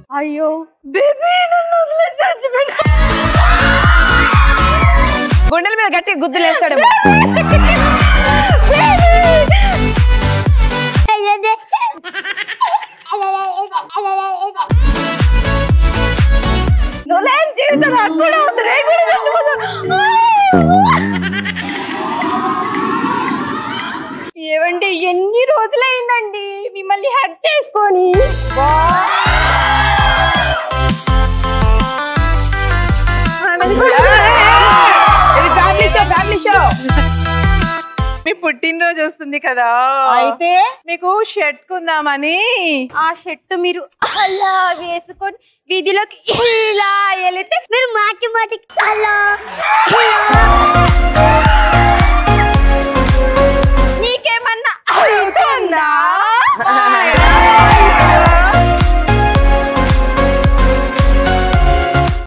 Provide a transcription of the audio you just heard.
అయ్యో బేబీ నన్ను వదిలేసి చచ్చిపోయినా. గుండెల మీద గట్టి గుద్దులు వేస్తాడు నువ్వు లేని జీవితం నాకు కూడా ఉంది నేను కూడా చచ్చిపోతాను ఏవండి ఎన్ని రోజులైందండి మిమ్మల్ని హక్ చేసుకొని ఇది ఫ్యామిలీ షో ఫ్యామిలీ షో మీ పుట్టినరోజు వస్తుంది కదా అయితే మీకు షర్ట్ కుందామని ఆ షర్ట్ మీరు అలా వేసుకొని వీధిలోకి ఇలా వెళితే మీరు మాటి మాటికి అలా ఇలా